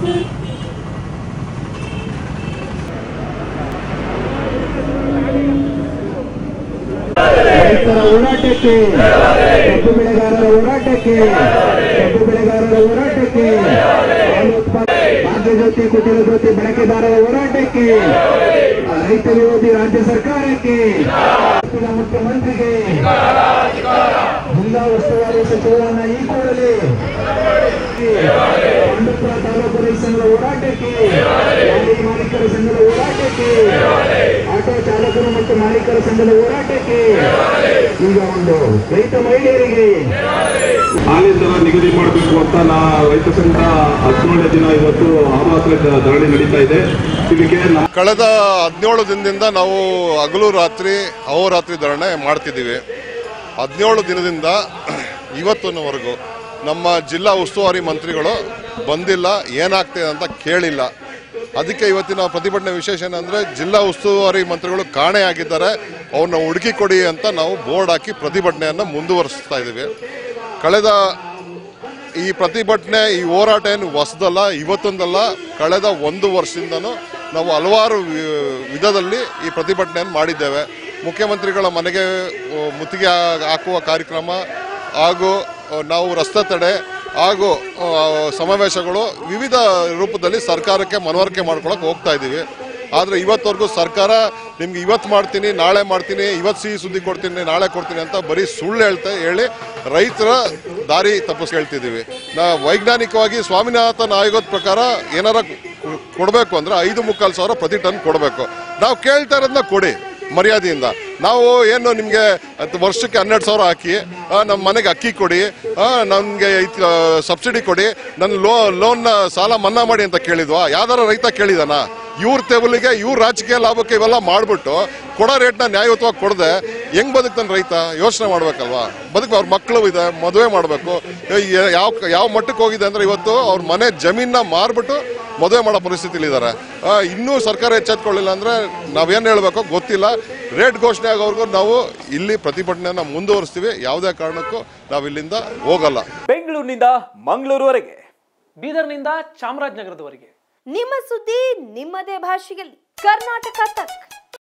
ರೈತರ ಹೋರಾಟಕ್ಕೆ ಕಬ್ಬು ಬೆಳೆಗಾರರ ಹೋರಾಟಕ್ಕೆ ಕಬ್ಬು ಬೆಳೆಗಾರರ ಹೋರಾಟಕ್ಕೆ ಹಾಲು ಉತ್ಪಾದ- ಭಾಗ್ಯ ಜ್ಯೋತಿ ಕುಟೀರ ಜ್ಯೋತಿ ಬಳಕೆದಾರರ ಹೋರಾಟಕ್ಕೆ ರೈತ ವಿರೋಧಿ ರಾಜ್ಯ ಸರ್ಕಾರಕ್ಕೆ ರಾಜ್ಯದ ಮುಖ್ಯಮಂತ್ರಿಗೆ ಜಿಲ್ಲಾ ಉಸ್ತುವಾರಿ ಸಚಿವರನ್ನ ಈ ಕೂಡಲೇ ಪಾಂಡವಪುರ ತಾಲೂಕು ರೈತ ಸಂಘದ ಹೋರಾಟಕ್ಕೆ ಲಾರಿ ಮಾಲೀಕರ ಸಂಘದ ಹೋರಾಟಕ್ಕೆ ಆಟೋ ಚಾಲಕರು ಮತ್ತು ಮಾಲೀಕರ ಸಂಘದ ಹೋರಾಟಕ್ಕೆ ಈಗ ಒಂದು ರೈತ ಮಹಿಳೆಯರಿಗೆ ಹಾಲಿನ ದರ ನಿಗದಿ ಮಾಡಬೇಕು ಅಂತ ನಾ ರೈತ ಸಂಘ ಹದಿನೇಳನೇ ದಿನ ಇವತ್ತು ಆಮಾತ್ರ ಧರಣಿ ನಡೀತಾ ಇದೆ ಇದಕ್ಕೆ ನಾ- ಕಳೆದ ಹದಿನೇಳು ದಿನದಿಂದ ನಾವು ಹಗಲು ರಾತ್ರಿ ಅಹೋರಾತ್ರಿ ಧರಣೆ ಮಾಡ್ತಿದ್ದೀವಿ ಹದಿನೇಳು ದಿನದಿಂದ ಇವತ್ತಿನವರೆಗೂ ನಮ್ಮ ಜಿಲ್ಲಾ ಉಸ್ತುವಾರಿ ಮಂತ್ರಿಗಳು ಬಂದಿಲ್ಲ ಏನಾಗ್ತಿದೆ ಅಂತ ಕೇಳಿಲ್ಲ ಅದಕ್ಕೆ ಇವತ್ತಿನ ಪ್ರತಿಭಟನೆ ವಿಶೇಷ ಏನಂದ್ರೆ ಜಿಲ್ಲಾ ಉಸ್ತುವಾರಿ ಮಂತ್ರಿಗಳು ಕಾಣೆಯಾಗಿದ್ದಾರೆ ಅವ್ರನ್ನ ಹುಡುಕಿ ಕೊಡಿ ಅಂತ ನಾವು ಬೋರ್ಡ್ ಹಾಕಿ ಪ್ರತಿಭಟನೆಯನ್ನು ಮುಂದುವರಿಸ್ತಾ ಇದ್ದೀವಿ ಕಳೆದ ಈ ಪ್ರತಿಭಟನೆ ಈ ಹೋರಾಟ ಏನು ಹೊಸದಲ್ಲ ಇವತ್ತೊಂದಲ್ಲ ಕಳೆದ ಒಂದು ವರ್ಷದಿಂದನೂ ನಾವು ಹಲವಾರು ವಿ- ವಿಧದಲ್ಲಿ ಈ ಪ್ರತಿಭಟನೆಯನ್ನು ಮಾಡಿದ್ದೇವೆ ಮುಖ್ಯಮಂತ್ರಿಗಳ ಮನೆಗೆ ಆ, ಮುತ್ತಿಗೆ ಹಾ- ಹಾಕುವ ಕಾರ್ಯಕ್ರಮ ಹಾಗೂ ಆ, ನಾವು ರಸ್ತೆ ತಡೆ ಹಾಗೂ ಆ, ಸಮಾವೇಶಗಳು ವಿವಿಧ ರೂಪದಲ್ಲಿ ಸರ್ಕಾರಕ್ಕೆ ಮನವರಿಕೆ ಮಾಡ್ಕೊಳಕ್ಕೆ ಹೋಗ್ತಾ ಇದ್ದೀವಿ ಆದರೆ ಇವತ್ತವರೆಗೂ ಸರ್ಕಾರ ನಿಮ್ಗೆ ಇವತ್ತು ಮಾಡ್ತೀನಿ ನಾಳೆ ಮಾಡ್ತೀನಿ ಇವತ್ತು ಸಿಹಿ ಸುದ್ದಿ ಕೊಡ್ತೀನಿ ನಾಳೆ ಕೊಡ್ತೀನಿ ಅಂತ ಬರೀ ಸುಳ್ಳು ಹೇಳ್ತಾ ಹೇಳಿ ರೈತರ ದಾರಿ ತಪ್ಪಿಸ್ ಹೇಳ್ತಿದ್ದೀವಿ ನಾ ವೈಜ್ಞಾನಿಕವಾಗಿ ಸ್ವಾಮಿನಾಥನ್ ಆಯೋಗದ ಪ್ರಕಾರ ಏನಾರ ಕೊ- ಕೊಡಬೇಕು ಅಂದ್ರೆ ಐದು ಮುಕ್ಕಾಲು ಸಾವಿರ ಪ್ರತಿ ಟನ್ ಕೊಡಬೇಕು ನಾವು ಕೇಳ್ತಾ ಇರೋದನ್ನ ಕೊಡಿ ಮರ್ಯಾದೆಯಿಂದ ನಾವು ಏನು ನಿಮಗೆ ವರ್ಷಕ್ಕೆ ಹನ್ನೆರಡು ಸಾವಿರ ಹಾಕಿ ಆ, ನಮ್ಮ ಮನೆಗೆ ಅಕ್ಕಿ ಕೊಡಿ ನನಗೆ ಸಬ್ಸಿಡಿ ಕೊಡಿ ನನ್ನ ಲೋ ಲೋನ್ನ ಸಾಲ ಮನ್ನಾ ಮಾಡಿ ಅಂತ ಕೇಳಿದ್ವಾ ಯಾವ್ದಾರ ರೈತ ಕೇಳಿದಾನ ಇವ್ರ ಟೇಬಲ್ಗೆ ಇವ್ರ ರಾಜಕೀಯ ಲಾಭಕ್ಕೆ ಇವೆಲ್ಲ ಮಾಡ್ಬಿಟ್ಟು ಕೊಡೋ ರೇಟ್ನ ನ್ಯಾಯಯುತವಾಗಿ ಕೊಡದೆ ಹೆಂಗ್ ಬದುಕ್ತಾನೆ ರೈತ ಯೋಚನೆ ಮಾಡ್ಬೇಕಲ್ವಾ ಬದುಕು ಅವ್ರ ಮಕ್ಕಳು ಇದೆ ಮದುವೆ ಮಾಡಬೇಕು ಯಾವ ಯಾವ ಮಟ್ಟಕ್ಕೆ ಹೋಗಿದೆ ಅಂದ್ರೆ ಇವತ್ತು ಅವ್ರ ಮನೆ ಜಮೀನ ಮಾರ್ಬಿಟ್ಟು ಮದುವೆ ಮಾಡೋ ಪರಿಸ್ಥಿತಿಲಿ ಇದ್ದಾರೆ ಇನ್ನೂ ಸರ್ಕಾರ ಎಚ್ಚೆತ್ಕೊಳ್ಳಿಲ್ಲ ಅಂದ್ರೆ ನಾವೇನು ಹೇಳಬೇಕು ಗೊತ್ತಿಲ್ಲ ರೇಟ್ ಘೋಷಣೆ ಆಗೋವರೆಗೂ ನಾವು ಇಲ್ಲಿ ಪ್ರತಿಭಟನೆಯನ್ನ ಮುಂದುವರಿಸ್ತೀವಿ ಯಾವುದೇ ಕಾರಣಕ್ಕೂ ನಾವು ಇಲ್ಲಿಂದ ಹೋಗಲ್ಲ ಬೆಂಗಳೂರಿನಿಂದ ಮಂಗಳೂರುವರೆಗೆ ಬೀದರ್ನಿಂದ ಚಾಮರಾಜನಗರದವರೆಗೆ ನಿಮ್ಮ ಸುದ್ದಿ ನಿಮ್ಮದೇ ಭಾಷೆಯಲ್ಲಿ ಕರ್ನಾಟಕ ತಕ್